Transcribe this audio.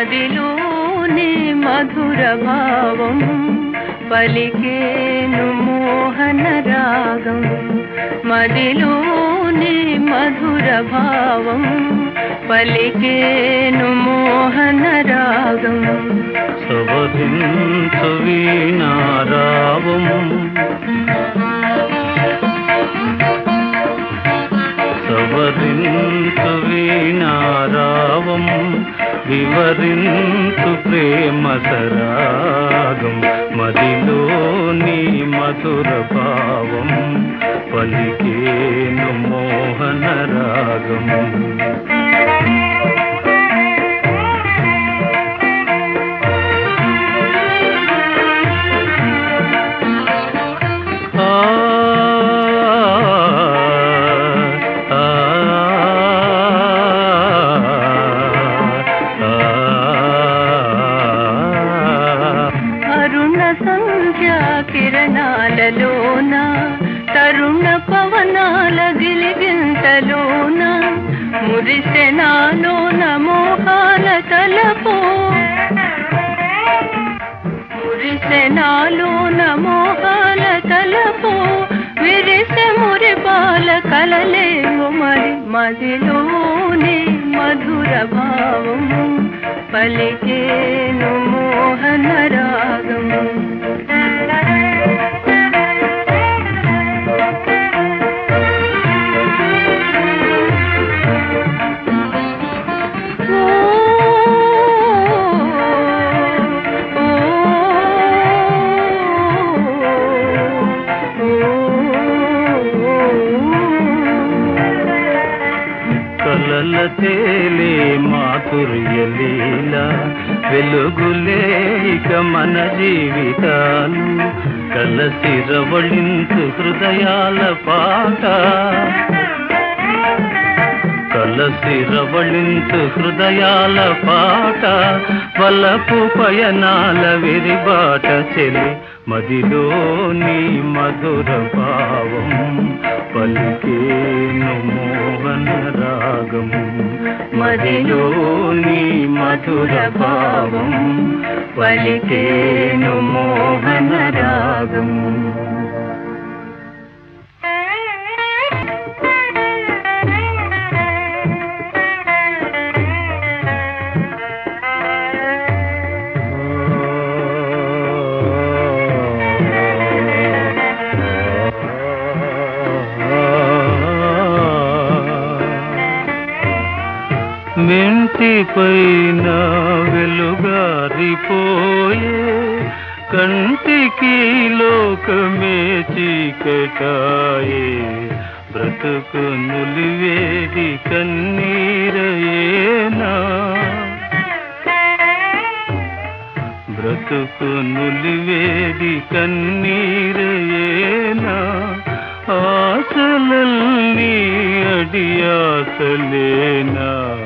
మదిలోని మధుర భావం పలికేను మోహన రాగం మదిలోని మధుర భావం పలికేను మోహన రాగం సవరించు వీణారావం సవరించు వీణారావం వివరించు ప్రేమ సరాగం మదిలోని మధుర భావం పలికేను మోహన రాగం ఆ ఆ అరుణ సంధ్యా కిరణాలలోన తరుణ పవనాల గిలిగింతలోన మురిసెనాలోన మోహాల తలపో మురిసెనాలోన మోహాల తలపో విరిసె మురిపాల కలలేవు మరి మదిలోని మధుర భావము పలికేను మోహన రాగము కలల తేలే మాధుర్య లీల వెలుగులే ఇక మన జీవితాలు కలసి రవళించు హృదయాల పాట కలసి రవళించు హృదయాల పాట వలపు పయనాల విరిబాట చెలి మదిలోని మధుర భావం పలికేను మోహన రాగం మదిలోని మధుర భావం పలికేను మోహన రాగం మెంటి పైన వెలుగారిపోయే కంటికి లోకమే చీకటాయే బ్రతుకు నులివేది కన్నీరయేనా బ్రతుకు నులివేది కన్నీరయేనా ఆశలన్నీ అడియాసలేనా